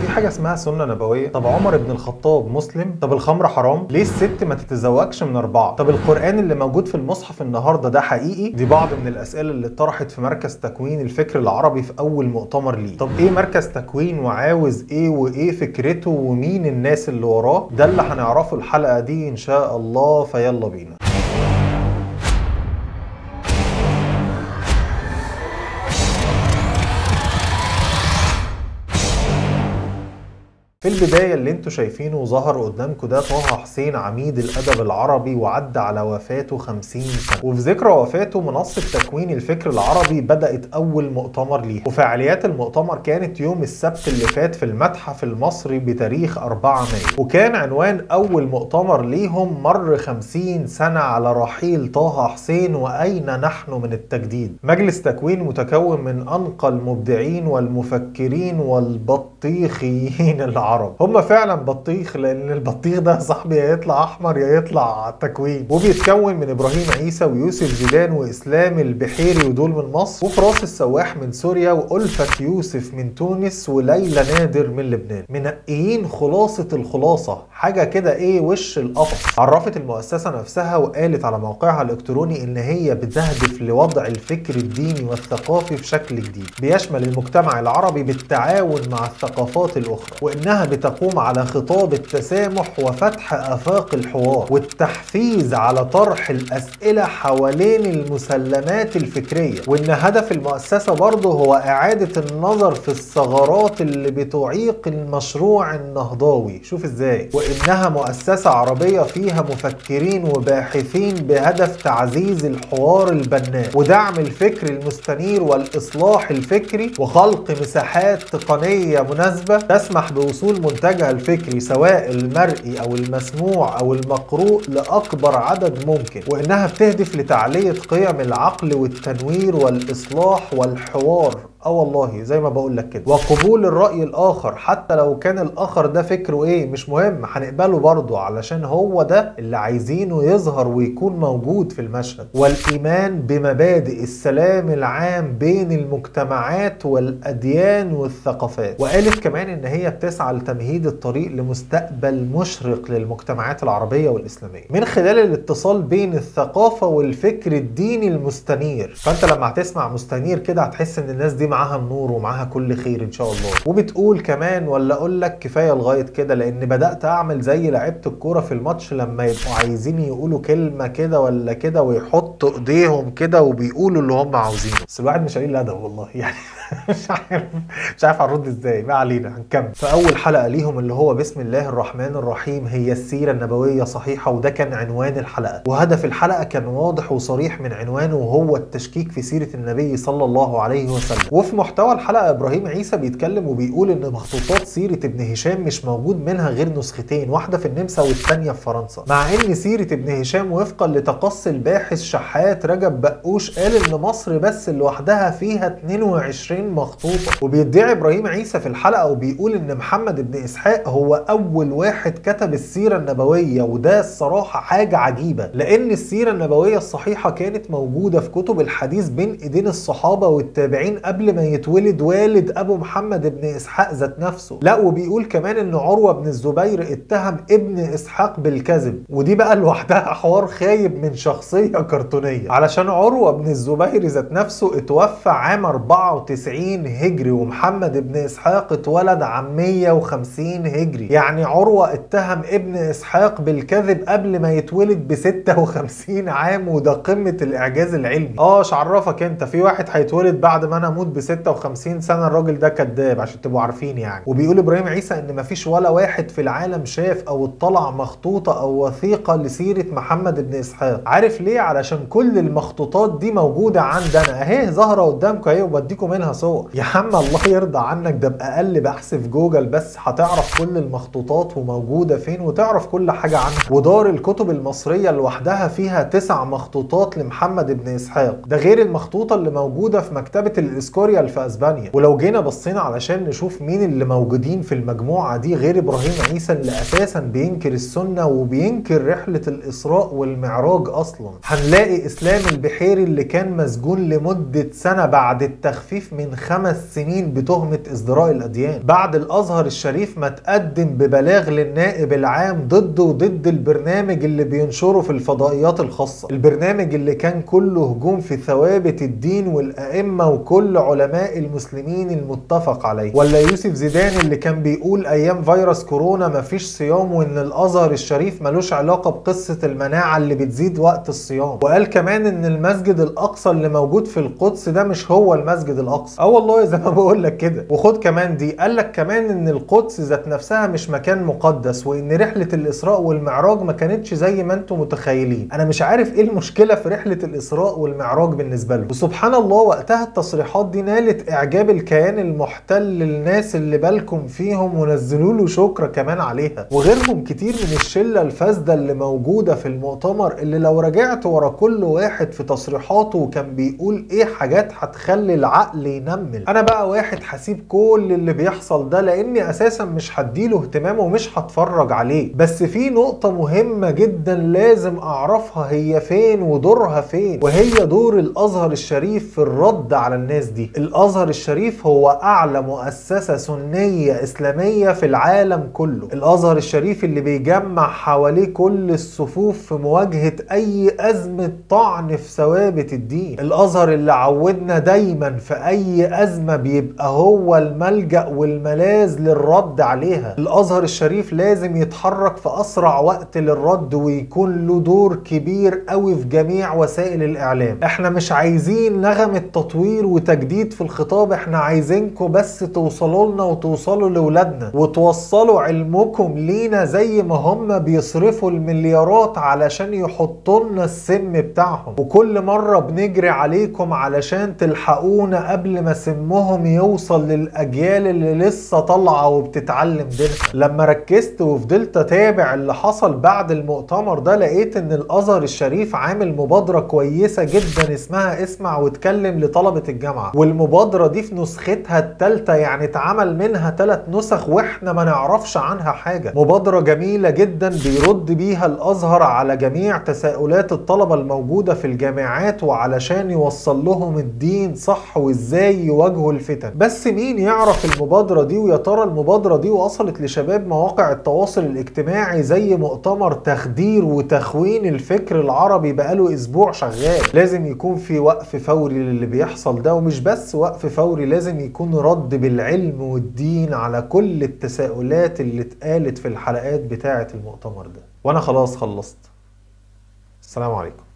في حاجه اسمها سنه نبويه طب عمر بن الخطاب مسلم طب الخمر حرام ليه الست ما تتزوجش من اربعه طب القران اللي موجود في المصحف النهارده ده حقيقي دي بعض من الاسئله اللي اتطرحت في مركز تكوين الفكر العربي في اول مؤتمر ليه طب ايه مركز تكوين وعاوز ايه وايه فكرته ومين الناس اللي وراه ده اللي هنعرفه الحلقه دي ان شاء الله فيلا بينا في البداية اللي انتوا شايفينه ظهر قدامكم ده طه حسين عميد الأدب العربي وعدى على وفاته 50 سنة وفي ذكرى وفاته منصة تكوين الفكر العربي بدأت أول مؤتمر ليها وفعاليات المؤتمر كانت يوم السبت اللي فات في المتحف المصري بتاريخ 4 مايو وكان عنوان أول مؤتمر ليهم مر 50 سنة على رحيل طه حسين وأين نحن من التجديد مجلس تكوين متكون من أنقى المبدعين والمفكرين والبطيخيين العرب العرب هم فعلا بطيخ لان البطيخ ده صاحبي يا يطلع احمر يا يطلع تكوين وبيتكون من ابراهيم عيسى ويوسف زيدان واسلام البحيري ودول من مصر وفراس السواح من سوريا والفه يوسف من تونس وليلى نادر من لبنان منقيين خلاصه الخلاصه حاجه كده ايه وش القفص عرفت المؤسسه نفسها وقالت على موقعها الالكتروني ان هي بتهدف لوضع الفكر الديني والثقافي في شكل جديد بيشمل المجتمع العربي بالتعاون مع الثقافات الاخرى وانها بتقوم على خطاب التسامح وفتح افاق الحوار والتحفيز على طرح الاسئله حوالين المسلمات الفكريه وان هدف المؤسسه برضه هو اعاده النظر في الثغرات اللي بتعيق المشروع النهضوي شوف ازاي وانها مؤسسه عربيه فيها مفكرين وباحثين بهدف تعزيز الحوار البناء ودعم الفكر المستنير والاصلاح الفكري وخلق مساحات تقنيه مناسبه تسمح بوصول منتجها الفكري سواء المرئي او المسموع او المقروء لاكبر عدد ممكن وانها بتهدف لتعليه قيم العقل والتنوير والاصلاح والحوار اه والله زي ما بقول لك كده وقبول الراي الاخر حتى لو كان الاخر ده فكره ايه مش مهم هنقبله برضه علشان هو ده اللي عايزينه يظهر ويكون موجود في المشهد والايمان بمبادئ السلام العام بين المجتمعات والاديان والثقافات وقالت كمان ان هي بتسعى لتمهيد الطريق لمستقبل مشرق للمجتمعات العربيه والاسلاميه من خلال الاتصال بين الثقافه والفكر الديني المستنير فانت لما هتسمع مستنير كده هتحس ان الناس دي معاها النور ومعاها كل خير ان شاء الله وبتقول كمان ولا اقول لك كفايه لغايه كده لان بدات اعمل زي لعيبه الكوره في الماتش لما يبقوا عايزين يقولوا كلمه كده ولا كده ويحطوا ايديهم كده وبيقولوا اللي هم عاوزينه بس الواحد مش قليل الادب والله يعني مش عارف مش عارف هنرد ازاي ما علينا هنكمل في اول حلقه ليهم اللي هو بسم الله الرحمن الرحيم هي السيره النبويه صحيحه وده كان عنوان الحلقه وهدف الحلقه كان واضح وصريح من عنوانه وهو التشكيك في سيره النبي صلى الله عليه وسلم وفي محتوى الحلقه ابراهيم عيسى بيتكلم وبيقول ان مخطوطات سيره ابن هشام مش موجود منها غير نسختين واحده في النمسا والثانيه في فرنسا مع ان سيره ابن هشام وفقا لتقصي الباحث شحات رجب بقوش قال ان مصر بس لوحدها فيها 22 مخطوطه وبيدعي ابراهيم عيسى في الحلقه وبيقول ان محمد بن اسحاق هو اول واحد كتب السيره النبويه وده الصراحه حاجه عجيبه لان السيره النبويه الصحيحه كانت موجوده في كتب الحديث بين ايدين الصحابه والتابعين قبل ما يتولد والد ابو محمد بن اسحاق ذات نفسه لا وبيقول كمان ان عروه بن الزبير اتهم ابن اسحاق بالكذب ودي بقى لوحدها حوار خايب من شخصيه كرتونيه علشان عروه بن الزبير ذات نفسه اتوفى عام 94 هجري ومحمد بن اسحاق اتولد عام 150 هجري يعني عروه اتهم ابن اسحاق بالكذب قبل ما يتولد ب 56 عام وده قمه الاعجاز العلمي اه ايش عرفك انت في واحد هيتولد بعد ما انا اموت ب 56 سنه الراجل ده كذاب عشان تبقوا عارفين يعني وبيقول ابراهيم عيسى ان مفيش ولا واحد في العالم شاف او اطلع مخطوطه او وثيقه لسيره محمد بن اسحاق عارف ليه علشان كل المخطوطات دي موجوده عندنا اهي ظاهره قدامكم اهي وبديكم منها صور يا عم الله يرضى عنك ده باقل بحث في جوجل بس هتعرف كل المخطوطات وموجوده فين وتعرف كل حاجه عنها ودار الكتب المصريه لوحدها فيها تسع مخطوطات لمحمد بن اسحاق ده غير المخطوطه اللي موجوده في مكتبه الاسكوريال في اسبانيا ولو جينا بصينا علشان نشوف مين اللي موجودين في المجموعه دي غير ابراهيم عيسى اللي اساسا بينكر السنه وبينكر رحله الاسراء والمعراج اصلا هنلاقي اسلام البحيري اللي كان مسجون لمده سنه بعد التخفيف من من خمس سنين بتهمة ازدراء الأديان بعد الأزهر الشريف ما تقدم ببلاغ للنائب العام ضده وضد البرنامج اللي بينشره في الفضائيات الخاصة البرنامج اللي كان كله هجوم في ثوابت الدين والأئمة وكل علماء المسلمين المتفق عليه ولا يوسف زيدان اللي كان بيقول أيام فيروس كورونا مفيش صيام وإن الأزهر الشريف ملوش علاقة بقصة المناعة اللي بتزيد وقت الصيام وقال كمان إن المسجد الأقصى اللي موجود في القدس ده مش هو المسجد الأقصى اه والله زي ما بقول لك كده وخد كمان دي قال لك كمان إن القدس ذات نفسها مش مكان مقدس وإن رحلة الإسراء والمعراج ما كانتش زي ما أنتم متخيلين أنا مش عارف إيه المشكلة في رحلة الإسراء والمعراج بالنسبة له وسبحان الله وقتها التصريحات دي نالت إعجاب الكيان المحتل للناس اللي بالكم فيهم ونزلوا له شكر كمان عليها وغيرهم كتير من الشلة الفاسدة اللي موجودة في المؤتمر اللي لو رجعت ورا كل واحد في تصريحاته وكان بيقول ايه حاجات هتخلي العقل ينمل انا بقى واحد هسيب كل اللي بيحصل ده لاني اساسا مش هديله اهتمام ومش هتفرج عليه بس في نقطة مهمة جدا لازم اعرفها هي فين ودورها فين وهي دور الازهر الشريف في الرد على الناس دي الازهر الشريف هو اعلى مؤسسة سنية اسلامية في العالم كله الازهر الشريف اللي بيجمع حواليه كل الصفوف في مواجهة اي ازمة طعن في ثوابت الدين الازهر اللي عودنا دايما في اي ازمة بيبقى هو الملجأ والملاذ للرد عليها الازهر الشريف لازم يتحرك في اسرع وقت للرد ويكون له دور كبير قوي في جميع وسائل الاعلام احنا مش عايزين نغمة تطوير وتجديد في الخطاب احنا عايزينكم بس توصلوا لنا وتوصلوا لاولادنا وتوصلوا علمكم لينا زي ما هم بيصرفوا المليارات علشان يحطوا لنا السم بتاعهم وكل مرة بنجري عليكم علشان تلحقونا قبل ما سمهم يوصل للأجيال اللي لسه طالعة وبتتعلم دينها لما ركزت وفضلت أتابع اللي حصل بعد المؤتمر ده لقيت إن الأزهر الشريف عامل مبادرة كويسة جدا اسمها اسمع واتكلم لطلبة الجامعة والمبادرة دي في نسختها التالتة يعني اتعمل منها ثلاث نسخ واحنا ما نعرفش عنها حاجة مبادرة جميلة جدا بيرد بيها الأزهر على جميع تساؤلات الطلبة الموجودة في الجامعات وعلشان يوصل لهم الدين صح وازاي يواجهوا الفتن بس مين يعرف المبادرة دي ويا ترى المبادرة دي وصلت لشباب مواقع التواصل الاجتماعي زي مؤتمر تخدير وتخوين الفكر العربي بقاله اسبوع شغال لازم يكون في وقف فوري للي بيحصل ده ومش بس وقف فوري لازم يكون رد بالعلم والدين على كل التساؤلات اللي اتقالت في الحلقات بتاعة المؤتمر ده وانا خلاص خلصت السلام عليكم